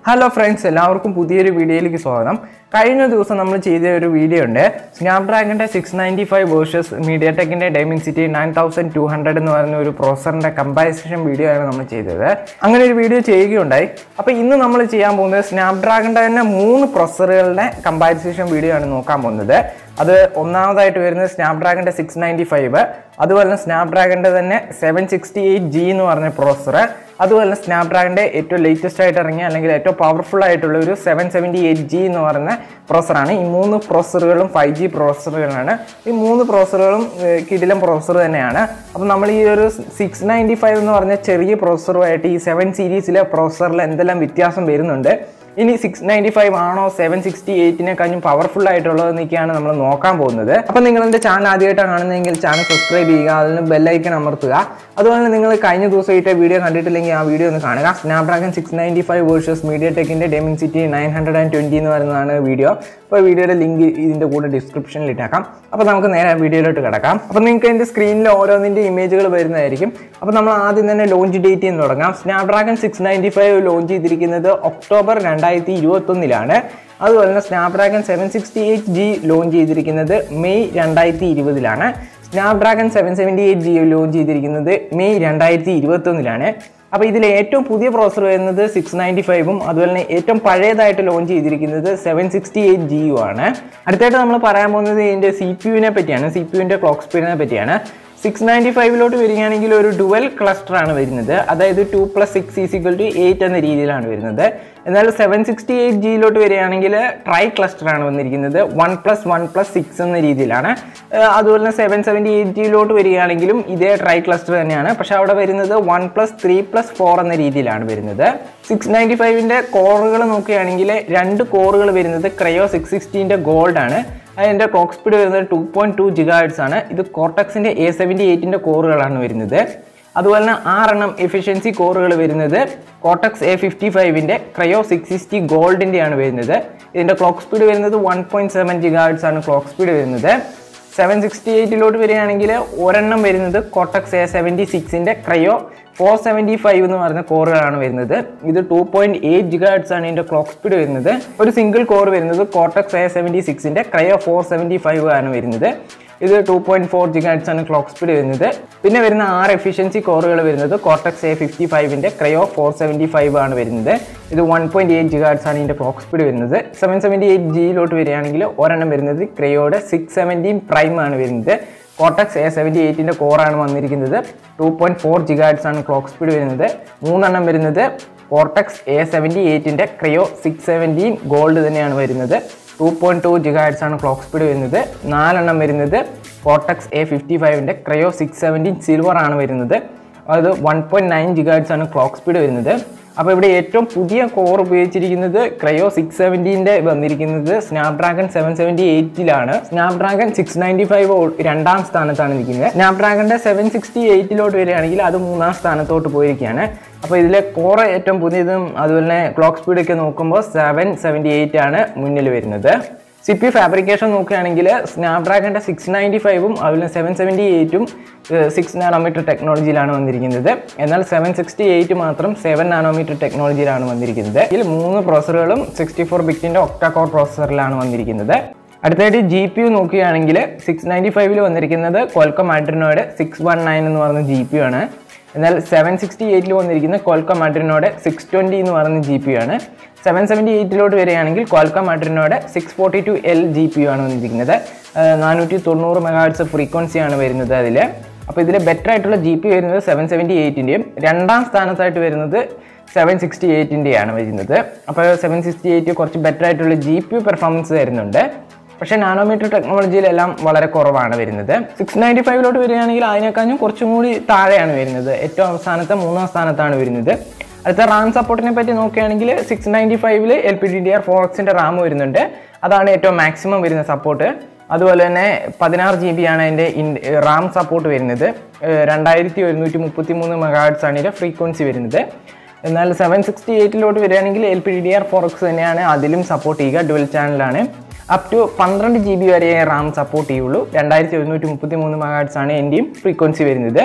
hello friends എല്ലാവർക്കും പുതിയൊരു വീഡിയോയിലേക്ക് സ്വാഗതം കഴിഞ്ഞ ദിവസം നമ്മൾ ചെയ്ത ഒരു വീഡിയോ ഉണ്ട് സ്നാപ്ഡ്രാഗണിൻ്റെ സിക്സ് നയൻറ്റി ഫൈവ് വേഴ്സസ് മീഡിയ ടെക്കിൻ്റെ Dimensity nine thousand two hundred എന്ന് പറയുന്ന ഒരു പ്രോസറിൻ്റെ കമ്പാരിസൺ വീഡിയോ ആണ് നമ്മൾ ചെയ്തത് അങ്ങനെ ഒരു വീഡിയോ ചെയ്യുകയുണ്ടായി അപ്പോൾ ഇന്ന് നമ്മൾ ചെയ്യാൻ പോകുന്നത് സ്നാപ്ഡ്രാഗണിൻ്റെ തന്നെ മൂന്ന് പ്രൊസറുകളുടെ കമ്പാരിസേഷൻ വീഡിയോ ആണ് നോക്കാൻ പോകുന്നത് അത് ഒന്നാമതായിട്ട് വരുന്നത് സ്നാപ്ഡ്രാഗണിൻ്റെ സിക്സ് നയൻറ്റി ഫൈവ് അതുപോലെ തന്നെ സ്നാപ്ഡ്രാഗണിൻ്റെ തന്നെ സെവൻ സിക്സ്റ്റി എയ്റ്റ് ജി എന്ന് പറഞ്ഞ പ്രോസർ അതുപോലെ തന്നെ സ്നാപ്ഡ്രാഗണിൻ്റെ ഏറ്റവും ലേറ്റസ്റ്റ് ആയിട്ട് ഇറങ്ങിയ അല്ലെങ്കിൽ ഏറ്റവും പവർഫുൾ ആയിട്ടുള്ള ഒരു സെവൻ സെവൻറ്റി എയ്റ്റ് ജി എന്ന് പറയുന്ന പ്രോസറാണ് ഈ മൂന്ന് പ്രോസറുകളും ഫൈവ് ജി പ്രോസറുകളാണ് ഈ മൂന്ന് പ്രോസറുകളും കിടിലം പ്രോസർ തന്നെയാണ് അപ്പോൾ നമ്മൾ ഈ ഒരു സിക്സ് നയൻറ്റി ഫൈവ് എന്ന് പറഞ്ഞ ചെറിയ പ്രോസറുമായിട്ട് ഈ സെവൻ സീരീസിലെ പ്രോസറിൽ എന്തെല്ലാം വ്യത്യാസം വരുന്നുണ്ട് ഇനി സിക്സ് നയൻറ്റി ഫൈവ് ആണോ സെവൻ സിക്സ്റ്റി എയ്റ്റിനെ കഴിഞ്ഞും പവർഫുൾ ആയിട്ടുള്ളതെന്നൊക്കെയാണ് നമ്മൾ നോക്കാൻ പോകുന്നത് അപ്പം നിങ്ങൾ എൻ്റെ ചാനൽ ആദ്യമായിട്ടാണ് കാണുന്നതെങ്കിൽ ചാനൽ സബ്സ്ക്രൈബ് ചെയ്യുക അതിന് ബെല്ലൈക്കൺ അമർത്തുക അതുപോലെ തന്നെ നിങ്ങൾ കഴിഞ്ഞ ദിവസം ഇട്ട വീഡിയോ കണ്ടിട്ടില്ലെങ്കിൽ ആ വീഡിയോ ഒന്ന് കാണുക Snapdragon six ninety five versus മീഡിയ ടെക്കിൻ്റെ Dimensity nine hundred and twenty എന്ന് പറയുന്നതാണ് വീഡിയോ അപ്പോൾ വീഡിയോയുടെ ലിങ്ക് ഇതിൻ്റെ കൂടെ ഡിസ്ക്രിപ്ഷനിൽ ഇട്ടേക്കാം അപ്പോൾ നമുക്ക് നേരെ വീഡിയോയിലോട്ട് കിടക്കാം അപ്പോൾ നിങ്ങൾക്ക് എൻ്റെ സ്ക്രീനിൽ ഓരോന്നിൻ്റെ ഇമേജുകൾ വരുന്നതായിരിക്കും അപ്പോൾ നമ്മൾ ആദ്യം തന്നെ ലോഞ്ച് ഡേറ്റ് എന്ന് തുടങ്ങാം Snapdragon six ninety five launch ചെയ്തിരിക്കുന്നത് ഒക്ടോബർ രണ്ടായിരത്തി ഇരുപത്തൊന്നിലാണ് അതുപോലെ തന്നെ Snapdragon seven sixty eight G launch ചെയ്തിരിക്കുന്നത് മെയ് രണ്ടായിരത്തി ഇരുപതിലാണ് Snapdragon seven seventy eight G launch ചെയ്തിരിക്കുന്നത് മെയ് രണ്ടായിരത്തി ഇരുപത്തൊന്നിലാണ് അപ്പോൾ ഇതിൽ ഏറ്റവും പുതിയ പ്രോസർ വരുന്നത് സിക്സ് നയൻറ്റി ഫൈവും അതുപോലെ തന്നെ ഏറ്റവും പഴയതായിട്ട് ലോഞ്ച് ചെയ്തിരിക്കുന്നത് seven sixty eight G U ആണ് അടുത്തായിട്ട് നമ്മൾ പറയാൻ പോകുന്നത് ഇതിൻ്റെ സി പി യുവിനെ പറ്റിയാണ് സി പി യുവിൻ്റെ ക്ലോക്ക് സ്പീഡിനെ പറ്റിയാണ് സിക്സ് നയൻറ്റി ഫൈവിലോട്ട് വരികയാണെങ്കിൽ ഒരു ഡുവൽ ക്ലസ്റ്റർ ആണ് വരുന്നത് അതായത് two plus six is equal to eight എന്ന രീതിയിലാണ് വരുന്നത് എന്നാൽ സെവൻ സിക്സ്റ്റി എയ്റ്റ് ജിയിലോട്ട് വരികയാണെങ്കിൽ ട്രൈ ക്ലസ്റ്റർ ആണ് വന്നിരിക്കുന്നത് one plus one plus six എന്ന രീതിയിലാണ് ഏഹ് അതുപോലെ തന്നെ സെവൻ സെവൻറ്റി എയ്റ്റ് ജിയിലോട്ട് വരികയാണെങ്കിലും ഇതേ ട്രൈ ക്ലസ്റ്റർ തന്നെയാണ് പക്ഷേ അവിടെ വരുന്നത് one plus three plus four എന്ന രീതിയിലാണ് വരുന്നത് സിക്സ് നയൻറ്റി ഫൈവിൻ്റെ കോറുകൾ നോക്കുകയാണെങ്കിൽ രണ്ട് കോറുകൾ വരുന്നത് ക്രയോ സിക്സ് സിക്സ്റ്റീൻ്റെ ഗോൾഡ് ആണ് അതിൻ്റെ ക്ലോക്ക് സ്പീഡ് വരുന്നത് ടു പോയിൻറ്റ് ടു ജിഗാഡ്സ് ആണ് ഇത് കോർട്ടക്സിൻ്റെ എ സെവൻറ്റി എയ്റ്റിൻ്റെ കോറുകളാണ് വരുന്നത് അതുപോലെ തന്നെ ആറെണ്ണം എഫിഷ്യൻസി കോറുകൾ വരുന്നത് കോട്ടക്സ് എ ഫിഫ്റ്റി ഫൈവിൻ്റെ ക്രയോ സിക്സ് സിക്സ്റ്റി ഗോൾഡിൻ്റെയാണ് വരുന്നത് ഇതിൻ്റെ ക്ലോക്ക് സ്പീഡ് വരുന്നത് വൺ പോയിൻറ്റ് സെവൻ ജിഗാഡ്സ് ആണ് ക്ലോക്ക് സ്പീഡ് വരുന്നത് സെവൻ സിക്സ്റ്റി എയ്റ്റിലോട്ട് വരികയാണെങ്കിൽ ഒരെണ്ണം വരുന്നത് കോട്ടക്സ് എ സെവൻറ്റി സിക്സിൻ്റെ ക്രയോ ഫോർ സെവൻറ്റി ഫൈവ് എന്ന് പറയുന്ന കോറുകളാണ് വരുന്നത് ഇത് ടു പോയിന്റ് എയ്റ്റ് ജിഗാഡ്സ് ആണ് ഇതിൻ്റെ ക്ലോക്ക് സ്പീഡ് വരുന്നത് ഒരു സിംഗിൾ കോർ വരുന്നത് കോട്ടക്സ് എ സെവൻറ്റി സിക്സിൻ്റെ ക്രയോ ഫോർ സെവൻറ്റി ഫൈവ് ആണ് വരുന്നത് ഇത് ടു പോയിന്റ് ഫോർ ജിഗാഡ്സ് ആണ് ക്ലോക്ക് സ്പീഡ് വരുന്നത് പിന്നെ വരുന്ന ആറ് എഫിഷ്യൻസി കോറുകൾ വരുന്നത് കോട്ടക്സ് എ ഫിഫ്റ്റി ഫൈവിൻ്റെ ക്രയോ ഫോർ സെവൻറ്റി ഫൈവ് ആണ് വരുന്നത് ഇത് വൺ പോയിന്റ് എയ്റ്റ് ജിഗാഡ്സ് ആണ് ഇതിൻ്റെ ക്ലോക്ക് സ്പീഡ് വരുന്നത് സെവൻ സെവൻറ്റി എയ്റ്റ് ജിയിലോട്ട് വരികയാണെങ്കിൽ ഒരെണ്ണം വരുന്നത് ക്രയോയുടെ സിക്സ് സെവൻറ്റീൻ പ്രൈം ആണ് വരുന്നത് കോട്ടക്സ് എ സെവൻറ്റി എയ്റ്റിൻ്റെ കോറാണ് വന്നിരിക്കുന്നത് ടു പോയിൻറ്റ് ഫോർ ജിഗാഡ്സ് ആണ് ക്ലോക്ക് സ്പീഡ് വരുന്നത് മൂന്നെണ്ണം വരുന്നത് കോർട്ടക്സ് എ സെവൻറ്റി എയ്റ്റിൻ്റെ ക്രയോ സിക്സ് സെവൻറ്റീൻ ഗോൾഡ് തന്നെയാണ് വരുന്നത് ടു പോയിൻറ്റ് ടു ജിഗാഡ്സ് ആണ് ക്ലോക്ക് സ്പീഡ് വരുന്നത് നാലെണ്ണം വരുന്നത് കോട്ടക്സ് എ ഫിഫ്റ്റി ഫൈവിൻ്റെ ക്രയോ സിക്സ് സെവൻറ്റീൻ സിൽവർ ആണ് വരുന്നത് അത് വൺ പോയിൻറ്റ് നയൻ ജിഗാഡ്സ് ആണ് ക്ലോക്ക് സ്പീഡ് വരുന്നത് അപ്പോൾ ഇവിടെ ഏറ്റവും പുതിയ കോർ ഉപയോഗിച്ചിരിക്കുന്നത് ക്രയോ സിക്സ് സെവൻറ്റീൻ്റെ വന്നിരിക്കുന്നത് സ്നാപ്ഡ്രാഗൺ സെവൻ സെവൻറ്റി എയ്റ്റിലാണ് സ്നാപ്ഡ്രാഗൺ സിക്സ് നയൻറ്റി ഫൈവ് രണ്ടാം സ്ഥാനത്താണ് ഇരിക്കുന്നത് സ്നാപ്ഡ്രാഗണിൻ്റെ സെവൻ സിക്സ്റ്റി എയ്റ്റിലോട്ട് വരികയാണെങ്കിൽ അത് മൂന്നാം സ്ഥാനത്തോട്ട് പോയിരിക്കുകയാണ് അപ്പോൾ ഇതിലെ കോർ ഏറ്റവും പുതിയതും അതുപോലെ തന്നെ ക്ലോക്ക് സ്പീഡൊക്കെ നോക്കുമ്പോൾ സെവൻ സെവൻറ്റി എയ്റ്റ് ആണ് മുന്നിൽ വരുന്നത് സി പി ഫാബ്രിക്കേഷൻ നോക്കുകയാണെങ്കിൽ സ്നാപ്ഡ്രാഗണിൻ്റെ സിക്സ് നയൻറ്റി ഫൈവും അതുപോലെ സെവൻ സെവൻറ്റി എയ്റ്റും സിക്സ് നാനോമീറ്റർ ടെക്നോളജിയിലാണ് വന്നിരിക്കുന്നത് എന്നാൽ സെവൻ സിക്സ്റ്റി എയ്റ്റ് മാത്രം സെവൻ നാനോമീറ്റർ ടെക്നോളജിയിലാണ് വന്നിരിക്കുന്നത് ഇതിൽ മൂന്ന് പ്രോസറുകളും സിക്സ്റ്റി ഫോർ ബിറ്റിൻ്റെ ഒക്ടാകോർ പ്രോസറിലാണ് വന്നിരിക്കുന്നത് അടുത്തായിട്ട് ജി പി യു നോക്കുകയാണെങ്കിൽ സിക്സ് നയൻറ്റി ഫൈവിൽ വന്നിരിക്കുന്നത് കോൽക്കം ആഡ്രിനോയുടെ സിക്സ് വൺ നയൻ എന്ന് പറയുന്ന ജി പി യു ആണ് എന്നാൽ സെവൻ സിക്സ്റ്റി എയ്റ്റിൽ വന്നിരിക്കുന്ന കോൽക്കം ആഡ്രിനോയുടെ സിക്സ് ട്വൻറ്റി എന്ന് പറയുന്ന ജി പി യു ആണ് സെവൻ സെവൻറ്റി എയ്റ്റിലോട്ട് വരികയാണെങ്കിൽ കോൽക്കം ആഡ്രിനോയുടെ six forty two L G P U ആണ് വന്നിരിക്കുന്നത് നാനൂറ്റി തൊണ്ണൂറ് മെഗാഹെർട്സ് ഫ്രീക്വൻസിയാണ് വരുന്നത് അതിൽ അപ്പോൾ ഇതിൽ ബെറ്റർ ആയിട്ടുള്ള ജി പി വരുന്നത് സെവൻ സെവൻറ്റി എയ്റ്റിൻ്റെയും രണ്ടാം സ്ഥാനത്തായിട്ട് വരുന്നത് സെവൻ സിക്സ്റ്റി എയ്റ്റിൻ്റെയാണ് വരുന്നത് അപ്പോൾ സെവൻ സിക്സ്റ്റി എയ്റ്റ് കുറച്ച് ബെറ്റർ ആയിട്ടുള്ള ജി പി പെർഫോമൻസ് തരുന്നുണ്ട് പക്ഷേ നാനോമീറ്റർ ടെക്നോളജിയിലെല്ലാം വളരെ കുറവാണ് വരുന്നത് സിക്സ് നയൻറ്റി ഫൈവിലോട്ട് വരികയാണെങ്കിൽ അതിനേക്കാളും കുറച്ചും കൂടി താഴെയാണ് വരുന്നത് ഏറ്റവും അവസാനത്തെ മൂന്നാം സ്ഥാനത്താണ് വരുന്നത് അടുത്ത റാം സപ്പോർട്ടിനെ പറ്റി നോക്കുകയാണെങ്കിൽ സിക്സ് നയൻറ്റി ഫൈവിൽ L P D D R four എക്സിൻ്റെ റാം വരുന്നുണ്ട് അതാണ് ഏറ്റവും മാക്സിമം വരുന്ന സപ്പോർട്ട് അതുപോലെ തന്നെ പതിനാറ് ജി ബി ആണ് അതിൻ്റെ ഇൻ റാം സപ്പോർട്ട് വരുന്നത് രണ്ടായിരത്തി ഒരുന്നൂറ്റി മുപ്പത്തി മൂന്ന് മെഗാഹെർട്സ് ആണ് ഇതിൻ്റെ ഫ്രീക്വൻസി വരുന്നത് എന്നാൽ സെവൻ സിക്സ്റ്റി എയ്റ്റിലോട്ട് വരികയാണെങ്കിൽ L P D D R four X തന്നെയാണ് അതിലും സപ്പോർട്ട് ചെയ്യുക ഡുവൽ ചാനലാണ് അപ് ടു പന്ത്രണ്ട് ജി ബി വരെ റാം സപ്പോർട്ട് ചെയ്യുള്ളൂ രണ്ടായിരത്തി ഒരുന്നൂറ്റി മുപ്പത്തി മൂന്ന് മെഗാഹെർട്സ് ആണ് എൻ്റെയും ഫ്രീക്വൻസി വരുന്നത്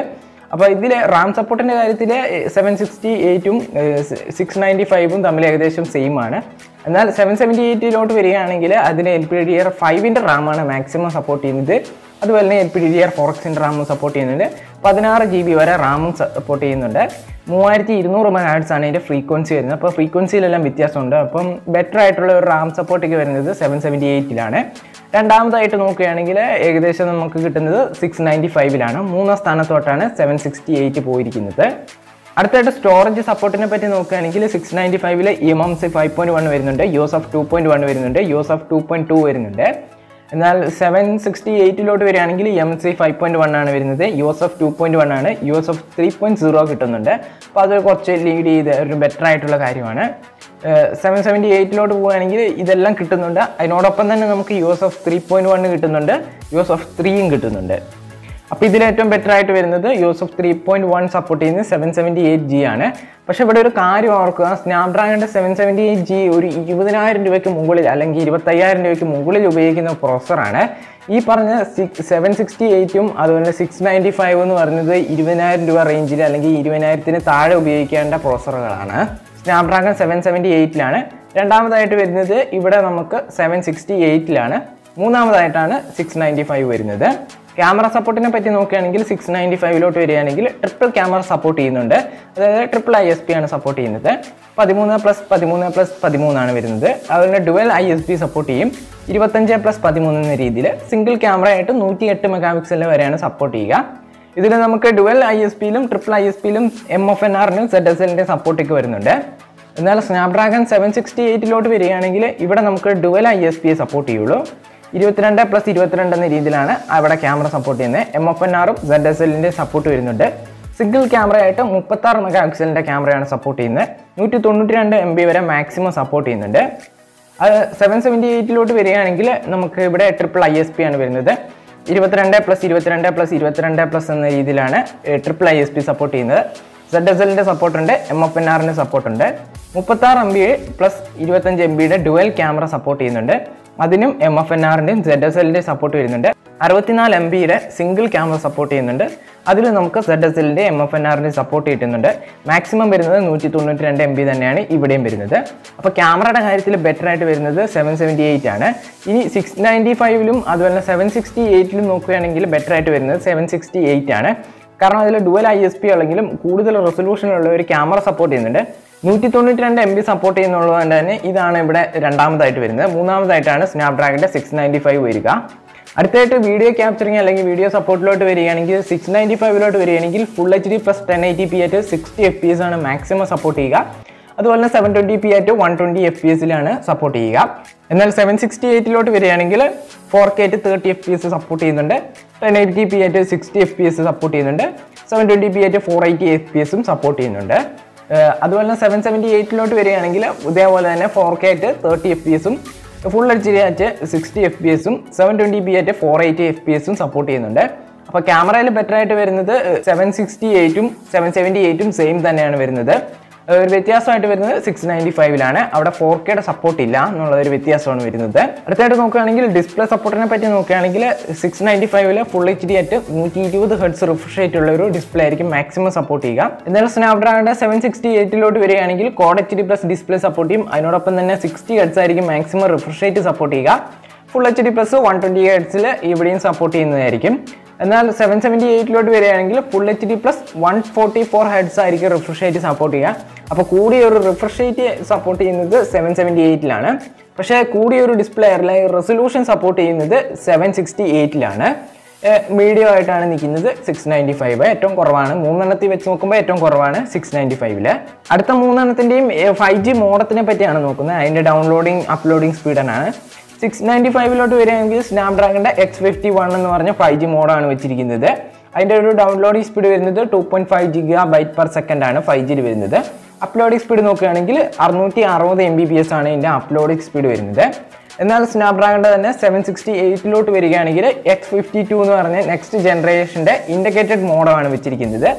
അപ്പോൾ ഇതിൽ റാം സപ്പോർട്ടിൻ്റെ കാര്യത്തിൽ സെവൻ സിക്സ്റ്റി എയ്റ്റും സിക്സ് നയൻറ്റി ഫൈവും തമ്മിൽ ഏകദേശം സെയിം ആണ് എന്നാൽ സെവൻ സെവൻറ്റി എയ്റ്റിലോട്ട് വരികയാണെങ്കിൽ അതിന് എൽ പി ഡി ആർ ഫൈവിൻ്റെ റാമാണ് മാക്സിമം സപ്പോർട്ട് ചെയ്യുന്നത് അതുപോലെ തന്നെ L P D R four എക്സിൻ്റെ റാമും സപ്പോർട്ട് ചെയ്യുന്നുണ്ട് പതിനാറ് ജി ബി വരെ റാമും സപ്പോർട്ട് ചെയ്യുന്നുണ്ട് മൂവായിരത്തി ഇരുന്നൂറ് മെഗാഹെഡ്സ് ആണ് ഇതിൻ്റെ ഫ്രീക്വൻസി വരുന്നത് അപ്പോൾ ഫ്രീക്വൻസിയിലെല്ലാം വ്യത്യാസമുണ്ട് അപ്പം ബെറ്റർ ആയിട്ടുള്ള ഒരു റാം സപ്പോർട്ടൊക്കെ വരുന്നത് സെവൻ സെവൻറ്റി എയ്റ്റിലാണ് രണ്ടാമതായിട്ട് നോക്കുകയാണെങ്കിൽ ഏകദേശം നമുക്ക് കിട്ടുന്നത് സിക്സ് നയൻറ്റി ഫൈവിലാണ് മൂന്നാം സ്ഥാനത്തോട്ടാണ് സെവൻ സിക്സ്റ്റി എയ്റ്റ് പോയിരിക്കുന്നത് അടുത്തായിട്ട് സ്റ്റോറേജ് സപ്പോർട്ടിനെ പറ്റി നോക്കുകയാണെങ്കിൽ സിക്സ് നയൻറ്റി ഫൈവില് E M M C five point one വരുന്നുണ്ട് യോസ് ഓഫ് ടു പോയിന്റ് വൺ വരുന്നുണ്ട് യോസ് ഓഫ് ടു പോയിന്റ് ടു വരുന്നുണ്ട് എന്നാൽ സെവൻ സിക്സ്റ്റി എയ്റ്റിലോട്ട് വരികയാണെങ്കിൽ M C five point one ആണ് വരുന്നത് U S F two point one ആണ് U S F three point zero കിട്ടുന്നുണ്ട് അപ്പോൾ അത് കുറച്ച് ലീഡ് ചെയ്ത് ഒരു ബെറ്റർ ആയിട്ടുള്ള കാര്യമാണ് സെവൻ സെവൻറ്റി എയ്റ്റിലോട്ട് പോവുകയാണെങ്കിൽ ഇതെല്ലാം കിട്ടുന്നുണ്ട് അതിനോടൊപ്പം തന്നെ നമുക്ക് U S F three point one കിട്ടുന്നുണ്ട് യു എസ് എഫ് ത്രീയും കിട്ടുന്നുണ്ട് അപ്പോൾ ഇതിൽ ഏറ്റവും ബെറ്റർ ആയിട്ട് വരുന്നത് യൂസ് ഓഫ് ത്രീ പോയിന്റ് വൺ സപ്പോർട്ട് ചെയ്യുന്നത് സെവൻ സെവൻറ്റി എയ്റ്റ് ജി ആണ് പക്ഷേ ഇവിടെ ഒരു കാര്യം ഓർക്കുക സ്നാപ്ഡ്രാഗണിൻ്റെ സെവൻ സെവൻറ്റി എയ്റ്റ് ജി ഒരു ഇരുപതിനായിരം രൂപയ്ക്ക് മുകളിൽ അല്ലെങ്കിൽ ഇരുപത്തയ്യായിരം രൂപയ്ക്ക് മുകളിൽ ഉപയോഗിക്കുന്ന പ്രോസറാണ് ഈ പറഞ്ഞ സിക്സ് സെവൻ സിക്സ്റ്റി എയ്റ്റും അതുപോലെ സിക്സ് നയൻറ്റി ഫൈവ് എന്ന് പറയുന്നത് ഇരുപതിനായിരം രൂപ റേഞ്ചിൽ അല്ലെങ്കിൽ ഇരുപതിനായിരത്തിന് താഴെ ഉപയോഗിക്കേണ്ട പ്രോസറുകളാണ് സ്നാപ്ഡ്രാഗൺ സെവൻ സെവൻറ്റി എയ്റ്റിലാണ് രണ്ടാമതായിട്ട് വരുന്നത് ഇവിടെ നമുക്ക് സെവൻ സിക്സ്റ്റി എയ്റ്റിലാണ് മൂന്നാമതായിട്ടാണ് സിക്സ് നയൻറ്റി ഫൈവ് വരുന്നത് ക്യാമറ സപ്പോർട്ടിനെ പറ്റി നോക്കുകയാണെങ്കിൽ സിക്സ് നയൻറ്റി ഫൈവിലോട്ട് വരികയാണെങ്കിൽ ട്രിപ്പിൾ ക്യാമറ സപ്പോർട്ട് ചെയ്യുന്നുണ്ട് അതായത് ട്രിപ്പിൾ ഐ എസ് പി ആണ് സപ്പോർട്ട് ചെയ്യുന്നത് പതിമൂന്ന് പ്ലസ് പതിമൂന്ന് പ്ലസ് പതിമൂന്നാണ് വരുന്നത് അതുപോലെ dual I S P support ചെയ്യും ഇരുപത്തഞ്ച് പ്ലസ് പതിമൂന്ന് എന്ന രീതിയിൽ സിംഗിൾ ക്യാമറ ആയിട്ട് നൂറ്റി എട്ട് മെഗാ പിക്സലിൽ വരെയാണ് സപ്പോർട്ട് ചെയ്യുക ഇതിൽ നമുക്ക് ഡുവൽ ഐ എസ് പിയിലും ട്രിപ്പിൾ ഐ എസ് പിയിലും എം എഫ് എൻ ആറിനും സെഡ് എസ് എല്ലിൻ്റെ സപ്പോർട്ടൊക്കെ വരുന്നുണ്ട് എന്നാൽ സ്നാപ്ഡ്രാഗൺ സെവൻ സിക്സ്റ്റി എയ്റ്റിലോട്ട് വരികയാണെങ്കിൽ ഇവിടെ നമുക്ക് ഡുവൽ ഐ എസ് പിയെ സപ്പോർട്ട് ചെയ്യുള്ളൂ ഇരുപത്തിരണ്ട് പ്ലസ് ഇരുപത്തിരണ്ട് എന്ന രീതിയിലാണ് അവിടെ ക്യാമറ സപ്പോർട്ട് ചെയ്യുന്നത് എം എഫ് എൻ ആറും സെഡ് എസ് എല്ലിൻ്റെ സപ്പോർട്ട് വരുന്നുണ്ട് സിംഗിൾ ക്യാമറയായിട്ട് മുപ്പത്താറ് മെഗാ പിക്സലിൻ്റെ ക്യാമറയാണ് സപ്പോർട്ട് ചെയ്യുന്നത് നൂറ്റി തൊണ്ണൂറ്റി രണ്ട് എം ബി വരെ മാക്സിമം സപ്പോർട്ട് ചെയ്യുന്നുണ്ട് അത് സെവൻ സെവൻറ്റി എയ്റ്റിലോട്ട് വരികയാണെങ്കിൽ നമുക്ക് ഇവിടെ ട്രിപ്പിൾ ഐ എസ് പി ആണ് വരുന്നത് ഇരുപത്തിരണ്ട് പ്ലസ് ഇരുപത്തിരണ്ട് പ്ലസ് ഇരുപത്തിരണ്ട് പ്ലസ് എന്ന രീതിയിലാണ് triple I S P support ചെയ്യുന്നത് സെഡ് എസ് എല്ലിൻ്റെ സപ്പോർട്ടുണ്ട് എം എഫ് എൻ ആറിൻ്റെ സപ്പോർട്ടുണ്ട് മുപ്പത്താറ് എം ബി പ്ലസ് ഇരുപത്തഞ്ച് എം ബിയുടെ ഡുവൽ ക്യാമറ സപ്പോർട്ട് ചെയ്യുന്നുണ്ട് അതിനും എം എഫ് എൻ ആറിൻ്റെയും സെഡ് എസ് എല്ലിൻ്റെയും സപ്പോർട്ട് വരുന്നുണ്ട് അറുപത്തിനാല് എം ബിയുടെ സിംഗിൾ ക്യാമറ സപ്പോർട്ട് ചെയ്യുന്നുണ്ട് അതിൽ നമുക്ക് സെഡ് എസ് എല്ലിൻ്റെ എം എഫ് എൻ ആറിൻ്റെ സപ്പോർട്ട് കിട്ടുന്നുണ്ട് മാക്സിമം വരുന്നത് നൂറ്റി തൊണ്ണൂറ്റി രണ്ട് എം ബി തന്നെയാണ് ഇവിടെയും വരുന്നത് അപ്പോൾ ക്യാമറയുടെ കാര്യത്തിൽ ബെറ്റർ ആയിട്ട് വരുന്നത് സെവൻ സെവൻറ്റി എയ്റ്റ് ആണ് ഇനി സിക്സ് നയൻറ്റി ഫൈവിലും അതുപോലെ സെവൻ സിക്സ്റ്റി എയ്റ്റിലും നോക്കുകയാണെങ്കിൽ ബെറ്റർ ആയിട്ട് വരുന്നത് സെവൻ സിക്സ്റ്റി എയ്റ്റ് ആണ് കാരണം അതിൽ ഡുവൽ ഐ എസ് പി ആണെങ്കിലും കൂടുതൽ റെസൊല്യൂഷനുള്ള ഒരു ക്യാമറ സപ്പോർട്ട് ചെയ്യുന്നുണ്ട് നൂറ്റി തൊണ്ണൂറ്റി രണ്ട് എം ബി സപ്പോർട്ട് ചെയ്യുന്നുള്ളത് കൊണ്ട് തന്നെ ഇതാണ് ഇവിടെ രണ്ടാമതായിട്ട് വരുന്നത് മൂന്നാമതായിട്ടാണ് സ്നാപ്ഡ്രാഗണിൻ്റെ സിക്സ് നയൻറ്റി ഫൈവ് വരിക അടുത്തായിട്ട് വീഡിയോ ക്യാപ്ചറിങ് അല്ലെങ്കിൽ വീഡിയോ സപ്പോർട്ടിലോട്ട് വരികയാണെങ്കിൽ സിക്സ് നയൻറ്റി ഫൈവിലോട്ട് വരികയാണെങ്കിൽ full H D plus ten eighty P ആയിട്ട് സിക്സ്റ്റി എഫ് പി എസ് ആണ് മാക്സിമം സപ്പോർട്ട് ചെയ്യുക അതുപോലെ തന്നെ സെവൻ ട്വൻറ്റി പി ആയിട്ട് വൺ ട്വൻറ്റി എഫ് പി എസിലാണ് സപ്പോർട്ട് ചെയ്യുക എന്നാൽ സെവൻ സിക്സ്റ്റി എയ്റ്റിലോട്ട് വരികയാണെങ്കിൽ ഫോർ കെ ആയിട്ട് thirty F P S support ചെയ്യുന്നുണ്ട് ടെൻ എയ്റ്റി പി ആയിട്ട് sixty F P S support ചെയ്യുന്നുണ്ട് സെവൻ ട്വൻറ്റി പി ആയിട്ട് ഫോർ എയ്റ്റി എഫ് പി എസും സപ്പോർട്ട് ചെയ്യുന്നുണ്ട് ഏഹ് അതുപോലെ തന്നെ സെവൻ സെവൻറ്റി എയ്റ്റിലോട്ട് വരികയാണെങ്കിൽ ഇതേപോലെ തന്നെ ഫോർ കെ ആയിട്ട് തേർട്ടി എഫ് പി എസും ഫുൾ എച്ച് ഡി ആയിട്ട് സിക്സ്റ്റി എഫ് പി എസും സെവൻ ട്വൻറ്റി പി ആയിട്ട് ഫോർ എയ്റ്റി എഫ് പി എസും സപ്പോർട്ട് ചെയ്യുന്നുണ്ട് അപ്പോൾ ക്യാമറയിൽ ബെറ്റർ ആയിട്ട് വരുന്നത് സെവൻ സിക്സ്റ്റി എയ്റ്റും സെവൻ സെവൻറ്റി എയ്റ്റും സെയിം തന്നെയാണ് വരുന്നത് ഒരു വ്യത്യാസമായിട്ട് വരുന്നത് സിക്സ് നയൻറ്റി ഫൈവിലാണ് അവിടെ ഫോർ കെയുടെ സപ്പോർട്ട് ഇല്ല എന്നുള്ള ഒരു വ്യത്യാസമാണ് വരുന്നത് അടുത്തായിട്ട് നോക്കുകയാണെങ്കിൽ ഡിസ്പ്ലേ സപ്പോർട്ടിനെ പറ്റി നോക്കുകയാണെങ്കിൽ സിക്സ് നയൻറ്റി ഫൈവില് ഫുൾ എച്ച് ഡി ആയിട്ട് നൂറ്റി ഇരുപത് ഹെഡ്സ് റിഫ്രഷ് ആയിട്ടുള്ള ഒരു ഡിസ്പ്ലേ ആയിരിക്കും മാക്സിമം സപ്പോർട്ട് ചെയ്യുക എന്നാൽ സ്നാപ്ഡ്രാഗണിന്റെ സെവൻ സിക്സ്റ്റി എയ്റ്റിലോട്ട് വരികയാണെങ്കിൽ quad H D plus display support ചെയ്യും അതിനോടൊപ്പം തന്നെ സിക്സ്റ്റി ഹെഡ്സ് ആയിരിക്കും മാക്സിമം റിഫ്രഷ് റേറ്റ് സപ്പോർട്ട് ചെയ്യുക full H D plus one twenty ഹെഡ്സിൽ ഇവിടെയും സപ്പോർട്ട് ചെയ്യുന്നതായിരിക്കും എന്നാൽ സെവൻ സെവൻറ്റി എയ്റ്റിലോട്ട് വരികയാണെങ്കിൽ full H D plus one forty four hertz ആയിരിക്കും റിഫ്രഷ് റേറ്റ് സപ്പോർട്ട് ചെയ്യുക അപ്പോൾ കൂടിയ ഒരു റിഫ്രഷ് റേറ്റ് സപ്പോർട്ട് ചെയ്യുന്നത് സെവൻ സെവൻറ്റി എയ്റ്റിലാണ് പക്ഷേ കൂടിയ ഒരു ഡിസ്പ്ലേ അല്ലെങ്കിൽ റെസൊല്യൂഷൻ സപ്പോർട്ട് ചെയ്യുന്നത് സെവൻ സിക്സ്റ്റി എയ്റ്റിലാണ് മീഡിയം ആയിട്ടാണ് നിൽക്കുന്നത് സിക്സ് നയൻറ്റി ഫൈവ് ഏറ്റവും കുറവാണ് മൂന്നെണ്ണത്തിൽ വെച്ച് നോക്കുമ്പോൾ ഏറ്റവും കുറവാണ് സിക്സ് നയൻറ്റി ഫൈവില് അടുത്ത മൂന്നെണ്ണത്തിൻ്റെയും ഫൈവ് ജി മോഡത്തിനെ പറ്റിയാണ് നോക്കുന്നത് അതിൻ്റെ ഡൗൺലോഡിങ് അപ്ലോഡിങ് സ്പീഡാണ് സിക്സ് നയൻറ്റി ഫൈവിലോട്ട് വരികയാണെങ്കിൽ സ്നാപ്ഡ്രാഗണിൻ്റെ എക്സ് ഫിഫ്റ്റി വൺ എന്ന് പറഞ്ഞ ഫൈവ് ജി മോഡാണ് വെച്ചിരിക്കുന്നത് അതിൻ്റെ ഒരു ഡൗൺലോഡിംഗ് സ്പീഡ് വരുന്നത് two point five gigabyte per second ആണ് ഫൈവ് ജിയിൽ വരുന്നത് അപ്ലോഡിംഗ് സ്പീഡ് നോക്കുകയാണെങ്കിൽ അറുന്നൂറ്റി അറുപത് എം ബി പി എസ് ആണ് ഇതിൻ്റെ അപ്ലോഡിംഗ് സ്പീഡ് വരുന്നത് എന്നാൽ സ്നാപ്ഡ്രാഗണിൻ്റെ തന്നെ സെവൻ സിക്സ്റ്റി എയ്റ്റിലോട്ട് വരികയാണെങ്കിൽ എക്സ് ഫിഫ്റ്റി ടു എന്ന് പറഞ്ഞ നെക്സ്റ്റ് ജനറേഷൻ്റെ ഇൻറ്റഗ്രേറ്റഡ് മോഡലാണ് വെച്ചിരിക്കുന്നത്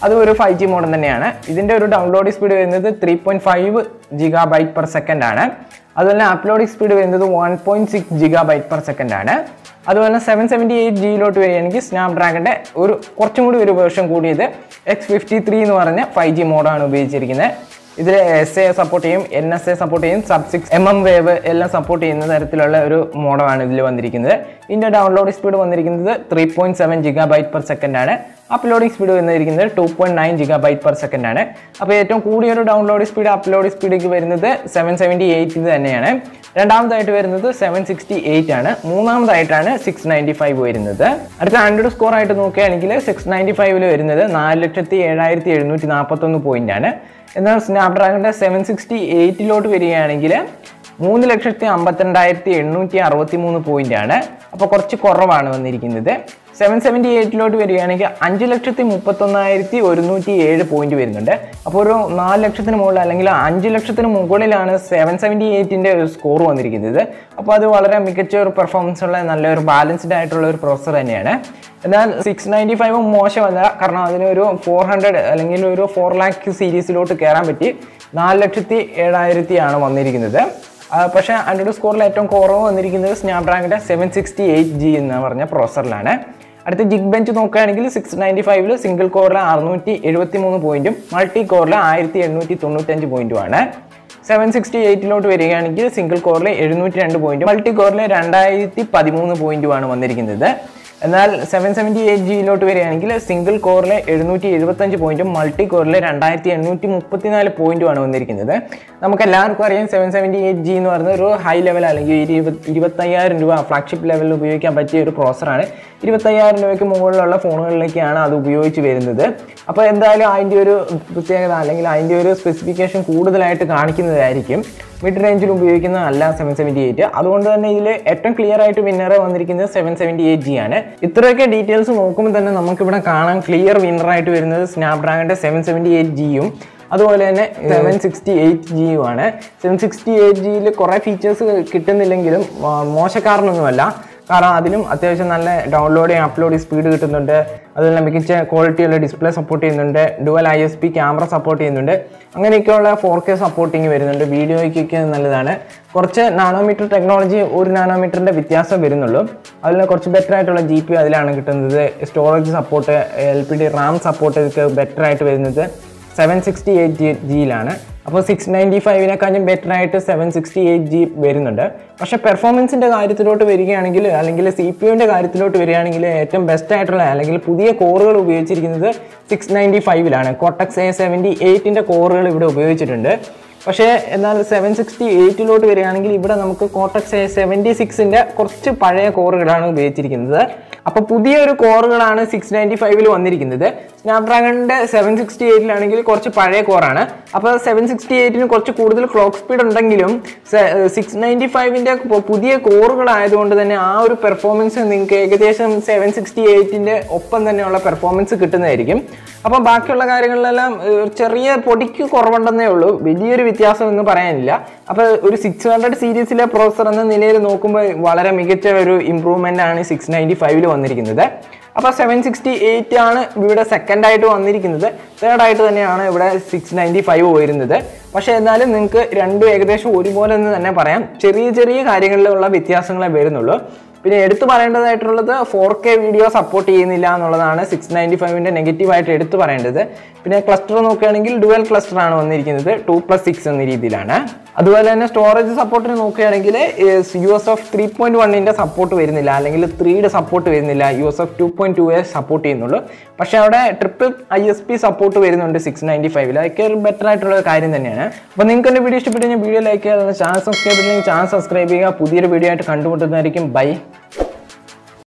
അതും ഒരു ഫൈവ് ജി മോഡൽ തന്നെയാണ് ഇതിൻ്റെ ഒരു ഡൗൺലോഡ് സ്പീഡ് വരുന്നത് three point five gigabyte per second ആണ് അതുപോലെ അപ്ലോഡിംഗ് സ്പീഡ് വരുന്നത് one point six gigabyte per second ആണ് അതുപോലെ സെവൻ സെവൻറ്റി എയ്റ്റ് ജിയിലോട്ട് വരികയാണെങ്കിൽ സ്നാപ് ഡ്രാഗൻ്റെ ഒരു കുറച്ചും കൂടി ഒരു വേർഷൻ കൂടിയത് എക്സ് ഫിഫ്റ്റി ത്രീ എന്ന് പറഞ്ഞ ഫൈവ് ജി മോഡാണ് ഉപയോഗിച്ചിരിക്കുന്നത് ഇതിൽ എസ് എ സപ്പോർട്ട് ചെയ്യും എൻ എസ് എ സപ്പോർട്ട് ചെയ്യും sub six M M wave എല്ലാം സപ്പോർട്ട് ചെയ്യുന്ന തരത്തിലുള്ള ഒരു മോഡലാണ് ഇതിൽ വന്നിരിക്കുന്നത് ഇതിൻ്റെ ഡൗൺലോഡ് സ്പീഡ് വന്നിരിക്കുന്നത് three point seven gigabyte per second ആണ് അപ്ലോഡിംഗ് സ്പീഡ് വന്നിരിക്കുന്നത് two point nine gigabyte per second ആണ് അപ്പോൾ ഏറ്റവും കൂടിയൊരു ഡൗൺലോഡ് സ്പീഡ് അപ്ലോഡ് സ്പീഡിലേക്ക് വരുന്നത് സെവൻ സെവൻറ്റി എയ്റ്റ് തന്നെയാണ് രണ്ടാമതായിട്ട് വരുന്നത് സെവൻ സിക്സ്റ്റി എയ്റ്റ് ആണ് മൂന്നാമതായിട്ടാണ് സിക്സ് നയൻറ്റി ഫൈവ് വരുന്നത് അടുത്ത ആൻഡ്രോയിഡ് സ്കോർ ആയിട്ട് നോക്കുകയാണെങ്കിൽ സിക്സ് നയൻറ്റി ഫൈവിൽ വരുന്നത് നാല് ലക്ഷത്തി ഏഴായിരത്തി എഴുന്നൂറ്റി നാൽപ്പത്തൊന്ന് പോയിന്റ് ആണ് എന്നാൽ സ്നാപ്ഡ്രാഗണിൻ്റെ സെവൻ സിക്സ്റ്റി എയ്റ്റിലോട്ട് വരികയാണെങ്കിൽ മൂന്ന് ലക്ഷത്തി അമ്പത്തിരണ്ടായിരത്തി എണ്ണൂറ്റി അറുപത്തി മൂന്ന് പോയിന്റ് ആണ് അപ്പോൾ കുറച്ച് കുറവാണ് വന്നിരിക്കുന്നത് സെവൻ സെവൻറ്റി എയ്റ്റിലോട്ട് വരികയാണെങ്കിൽ അഞ്ച് ലക്ഷത്തി മുപ്പത്തൊന്നായിരത്തി ഒരുന്നൂറ്റി ഏഴ് പോയിന്റ് വരുന്നുണ്ട് അപ്പോൾ ഒരു നാല് ലക്ഷത്തിന് മുകളിൽ അല്ലെങ്കിൽ അഞ്ച് ലക്ഷത്തിന് മുകളിലാണ് സെവൻ സെവൻറ്റി എയ്റ്റിൻ്റെ ഒരു സ്കോർ വന്നിരിക്കുന്നത് അപ്പോൾ അത് വളരെ മികച്ച ഒരു പെർഫോമൻസ് ഉള്ള നല്ലൊരു ബാലൻസ്ഡ് ആയിട്ടുള്ള ഒരു പ്രോസർ തന്നെയാണ് എന്നാൽ സിക്സ് നയൻറ്റി ഫൈവ് മോശമല്ല കാരണം അതിനൊരു ഫോർ ഹൺഡ്രഡ് അല്ലെങ്കിൽ ഒരു ഫോർ ലാക്ക് സീരീസിലോട്ട് കയറാൻ പറ്റി നാല് ലക്ഷത്തി ഏഴായിരത്തിയാണ് വന്നിരിക്കുന്നത് ആ, പക്ഷേ ആൻഡ്രോയിഡ് സ്കോറിൽ ഏറ്റവും കുറവ് വന്നിരിക്കുന്നത് സ്നാപ്ഡ്രാഗണിൻ്റെ സെവൻ സിക്സ്റ്റി എയ്റ്റ് ജി എന്ന് പറഞ്ഞ പ്രോസറിലാണ് അടുത്ത ജിഗ് ബെഞ്ച് നോക്കുകയാണെങ്കിൽ സിക്സ് നയൻറ്റി ഫൈവിൽ സിംഗിൾ കോറിൽ അറുന്നൂറ്റി എഴുപത്തി മൂന്ന് പോയിന്റും മൾട്ടി കോറിൽ ആയിരത്തി എണ്ണൂറ്റി തൊണ്ണൂറ്റഞ്ച് പോയിന്റുമാണ് സെവൻ സിക്സ്റ്റി എയ്റ്റിലോട്ട് വരികയാണെങ്കിൽ സിംഗിൾ കോറിൽ എഴുന്നൂറ്റി രണ്ട് പോയിന്റും മൾട്ടി കോറിൽ രണ്ടായിരത്തി പതിമൂന്ന് പോയിന്റുമാണ് വന്നിരിക്കുന്നത് എന്നാൽ സെവൻ സെവൻറ്റി എയ്റ്റ് ജിയിലോട്ട് വരികയാണെങ്കിൽ സിംഗിൾ കോറിൽ എഴുന്നൂറ്റി എഴുപത്തഞ്ച് പോയിന്റും മൾട്ടി കോറിൽ രണ്ടായിരത്തി എണ്ണൂറ്റി മുപ്പത്തിനാല് പോയിന്റുമാണ് വന്നിരിക്കുന്നത് നമുക്ക് എല്ലാവർക്കും അറിയാം സെവൻ സെവൻറ്റി എയ്റ്റ് ജി എന്ന് പറയുന്നത് ഒരു ഹൈ ലെവൽ അല്ലെങ്കിൽ ഇരുപത് ഇരുപത്തയ്യായിരം രൂപ ഫ്ലാഗ്ഷിപ്പ് ലെവലിൽ ഉപയോഗിക്കാൻ പറ്റിയ ഒരു പ്രോസറാണ് ഇരുപത്തയ്യായിരം രൂപയ്ക്ക് മുകളിലുള്ള ഫോണുകളിലേക്കാണ് അത് ഉപയോഗിച്ച് വരുന്നത് അപ്പോൾ എന്തായാലും അതിൻ്റെ ഒരു പ്രത്യേകത അല്ലെങ്കിൽ അതിൻ്റെ ഒരു സ്പെസിഫിക്കേഷൻ കൂടുതലായിട്ട് കാണിക്കുന്നതായിരിക്കും മിഡ് റേഞ്ചിൽ ഉപയോഗിക്കുന്ന അല്ല സെവൻ സെവൻറ്റി എയ്റ്റ് അതുകൊണ്ട് തന്നെ ഇതിൽ ഏറ്റവും ക്ലിയർ ആയിട്ട് വിന്നർ വന്നിരിക്കുന്നത് സെവൻ സെവൻറ്റി എയ്റ്റ് ജി ആണ് ഇത്രയൊക്കെ ഡീറ്റെയിൽസ് നോക്കുമ്പോൾ തന്നെ നമുക്കിവിടെ കാണാൻ ക്ലിയർ വിന്നർ ആയിട്ട് വരുന്നത് സ്നാപ്ഡ്രാഗണിൻ്റെ സെവൻ സെവൻറ്റി എയ്റ്റ് ജിയും അതുപോലെ തന്നെ സെവൻ സിക്സ്റ്റി എയ്റ്റ് ജിയും ആണ് സെവൻ സിക്സ്റ്റി എയ്റ്റ് ജിയിൽ കുറേ ഫീച്ചേഴ്സ് കിട്ടുന്നില്ലെങ്കിലും ആ, മോശക്കാരനൊന്നുമല്ല കാരണം അതിലും അത്യാവശ്യം നല്ല ഡൗൺലോഡ് അപ്ലോഡ് സ്പീഡ് കിട്ടുന്നുണ്ട് അതുപോലെ മികച്ച ക്വാളിറ്റിയുള്ള ഡിസ്പ്ലേ സപ്പോർട്ട് ചെയ്യുന്നുണ്ട് dual I S P camera support ചെയ്യുന്നുണ്ട് അങ്ങനെയൊക്കെയുള്ള ഫോർ കെ സപ്പോർട്ടിങ് വരുന്നുണ്ട് വീഡിയോയ്ക്കൊക്കെ നല്ലതാണ് കുറച്ച് നാനോമീറ്റർ ടെക്നോളജി ഒരു നാനോമീറ്ററിൻ്റെ വ്യത്യാസം വരുന്നുള്ളൂ അതിൽ കുറച്ച് ബെറ്റർ ആയിട്ടുള്ള ജി പി അതിലാണ് കിട്ടുന്നത് storage support L P D RAM support ഇതൊക്കെ ബെറ്റർ ആയിട്ട് വരുന്നത് സെവൻ സിക്സ്റ്റി എയ്റ്റ് ജി ജിയിലാണ് അപ്പോൾ സിക്സ് നയൻറ്റി ഫൈവിനെക്കാളും ബെറ്റർ ആയിട്ട് സെവൻ സിക്സ്റ്റി എയ്റ്റ് ജി വരുന്നുണ്ട് പക്ഷേ പെർഫോമൻസിൻ്റെ കാര്യത്തിലോട്ട് വരികയാണെങ്കിൽ അല്ലെങ്കിൽ സി പി യുവിൻ്റെ കാര്യത്തിലോട്ട് വരികയാണെങ്കിൽ ഏറ്റവും ബെസ്റ്റ് ആയിട്ടുള്ള അല്ലെങ്കിൽ പുതിയ കോറുകൾ ഉപയോഗിച്ചിരിക്കുന്നത് സിക്സ് നയൻറ്റി ഫൈവിലാണ് കോട്ടക്സ് എ സെവൻറ്റി എയ്റ്റിൻ്റെ കോറുകൾ ഇവിടെ ഉപയോഗിച്ചിട്ടുണ്ട് പക്ഷേ എന്നാൽ സെവൻ സിക്സ്റ്റി എയ്റ്റിലോട്ട് വരികയാണെങ്കിൽ ഇവിടെ നമുക്ക് കോട്ടക്സ് എ സെവൻറ്റി സിക്സിൻ്റെ കുറച്ച് പഴയ കോറുകളാണ് ഉപയോഗിച്ചിരിക്കുന്നത് അപ്പോൾ പുതിയൊരു കോറുകളാണ് സിക്സ് നയൻറ്റി ഫൈവിൽ വന്നിരിക്കുന്നത് സ്നാപ്ഡ്രാഗണിൻ്റെ സെവൻ സിക്സ്റ്റി എയ്റ്റിലാണെങ്കിൽ കുറച്ച് പഴയ കോറാണ് അപ്പോൾ സെവൻ സിക്സ്റ്റി എയ്റ്റിന് കുറച്ച് കൂടുതൽ ക്ലോക്ക് സ്പീഡ് ഉണ്ടെങ്കിലും സിക്സ് നയൻറ്റി ഫൈവിൻ്റെ പുതിയ കോറുകളായതുകൊണ്ട് തന്നെ ആ ഒരു പെർഫോമൻസ് നിങ്ങൾക്ക് ഏകദേശം സെവൻ സിക്സ്റ്റി എയ്റ്റിൻ്റെ ഒപ്പം തന്നെയുള്ള പെർഫോമൻസ് കിട്ടുന്നതായിരിക്കും അപ്പോൾ ബാക്കിയുള്ള കാര്യങ്ങളിലെല്ലാം ഏഹ്, ചെറിയ പൊടിക്ക് കുറവുണ്ടെന്നേ ഉള്ളൂ വലിയൊരു വ്യത്യാസം ഒന്നും പറയാനില്ല അപ്പോൾ ഒരു സിക്സ് ഹൺഡ്രഡ് സീരീസിലെ പ്രോസർ എന്ന നിലയിൽ നോക്കുമ്പോൾ വളരെ മികച്ച ഒരു ഇമ്പ്രൂവ്മെൻ്റ് ആണ് സിക്സ് നയൻറ്റി ഫൈവിൽ വന്നിരിക്കുന്നത് അപ്പോൾ സെവൻ സിക്സ്റ്റി എയ്റ്റ് ആണ് ഇവിടെ സെക്കൻഡ് ആയിട്ട് വന്നിരിക്കുന്നത് തേർഡ് ആയിട്ട് തന്നെയാണ് ഇവിടെ സിക്സ് നയൻറ്റി ഫൈവ് വരുന്നത് പക്ഷേ എന്നാലും നിങ്ങൾക്ക് രണ്ടും ഏകദേശം ഒരുപോലെ എന്ന് തന്നെ പറയാം ചെറിയ ചെറിയ കാര്യങ്ങളിലുള്ള വ്യത്യാസങ്ങളെ വരുന്നുള്ളൂ പിന്നെ എടുത്തു പറയേണ്ടതായിട്ടുള്ളത് ഫോർ കെ വീഡിയോ സപ്പോർട്ട് ചെയ്യുന്നില്ല എന്നുള്ളതാണ് സിക്സ് നയൻറ്റി ഫൈവിൻ്റെ നെഗറ്റീവായിട്ട് എടുത്തു പറയേണ്ടത് പിന്നെ ക്ലസ്റ്റർ നോക്കുകയാണെങ്കിൽ ഡുവൽ ക്ലസ്റ്റർ ആണ് വന്നിരിക്കുന്നത് ടു പ്ലസ് സിക്സ് എന്ന രീതിയിലാണ് അതുപോലെ തന്നെ സ്റ്റോറേജ് സപ്പോർട്ടിന് നോക്കുകയാണെങ്കിൽ U S F three point വണ്ണിൻ്റെ സപ്പോർട്ട് വരുന്നില്ല അല്ലെങ്കിൽ ത്രീയുടെ സപ്പോർട്ട് വരുന്നില്ല U S F two point two support ചെയ്യുന്നുള്ളൂ പക്ഷേ അവിടെ triple I S P support വരുന്നുണ്ട് സിക്സ് നയൻറ്റി ഫൈവിൽ അതൊക്കെ ഒരു ബെറ്റർ ആയിട്ടുള്ള ഒരു കാര്യം തന്നെയാണ് അപ്പോൾ നിങ്ങൾക്ക് എൻ്റെ വീഡിയോ ഇഷ്ടപ്പെട്ട് കഴിഞ്ഞാൽ വീഡിയോ ലൈക്ക് ചെയ്യുക ചാനൽ സബ്സ്ക്രൈബ് ചെയ്യണമെങ്കിൽ ചാനൽ സബ്സ്ക്രൈബ് ചെയ്യുക പുതിയൊരു വീഡിയോ ആയിട്ട് കണ്ടുമുട്ടുന്നതായിരിക്കും ബൈ